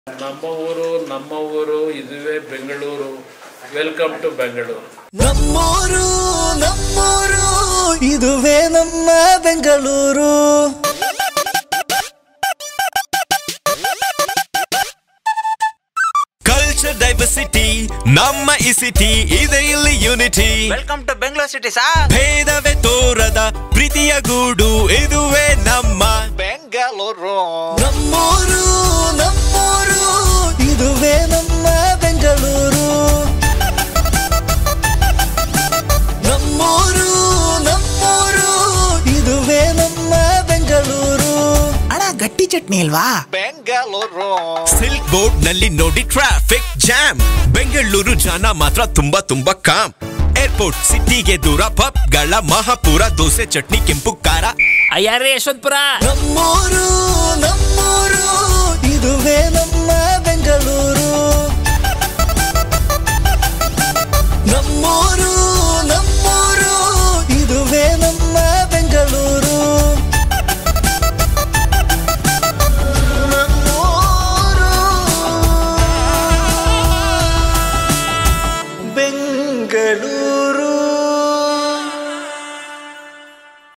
ನಮ್ಮ ಊರು ನಮ್ಮ ಊರು ಇದುವೇ ಬೆಂಗಳೂರು ವೆಲ್ಕಮ್ ಟು ಬೆಂಗಳೂರು ನಮ್ಮೂರು ನಮ್ಮೂರು ಇದುವೇ ನಮ್ಮ ಬೆಂಗಳೂರು ಕಲ್ಚರ್ ಡೈವರ್ಸಿಟಿ ನಮ್ಮ ಈ ಸಿಟಿ ಇದೆ ಇಲ್ಲಿ unity welcome to Bengaluru city sir ಭೇದವೇ ತೋರದ ಪ್ರೀತಿಯ ಗೂಡು ಇದುವೇ ನಮ್ಮ ಬೆಂಗಳೂರು ನಮ್ಮೂರು ನಮ್ಮೂರು ಇದುವೇ ನಮ್ಮ ಬೆಂಗಳೂರು ನಮ್ಮೂರು ನಮ್ಮೂರು ಇದುವೇ ನಮ್ಮ ಬೆಂಗಳೂರು ಅಣ್ಣ ಗಟ್ಟಿ ಚಟ್ನಿ ಇಲ್ವಾ ಬೆಂಗಳೂರು ಸಿಲ್ಕ್ ಬೋರ್ಡ್ ನಲ್ಲಿ ನೋಡಿ ಟ್ರಾಫಿಕ್ ಜಾಮ್ ಬೆಂಗಳೂರು ಜನ ಮಾತ್ರ ತುಂಬಾ ತುಂಬಾ ಕಾಮ್ ಏರ್ಪೋರ್ಟ್ ಸಿಟಿಗೆ ದೂರ ಪಬ್ಗಳ ಮಹಾಪುರ ದೋಸೆ ಚಟ್ನಿ ಕೆಂಪು ಖಾರ ಅಯ್ಯಾರೇ ಯಶವಂತಪುರ ನಮ್ಮೂರು ನಮ್ಮೂರು ಇದುವೇ ನಮ್ಮ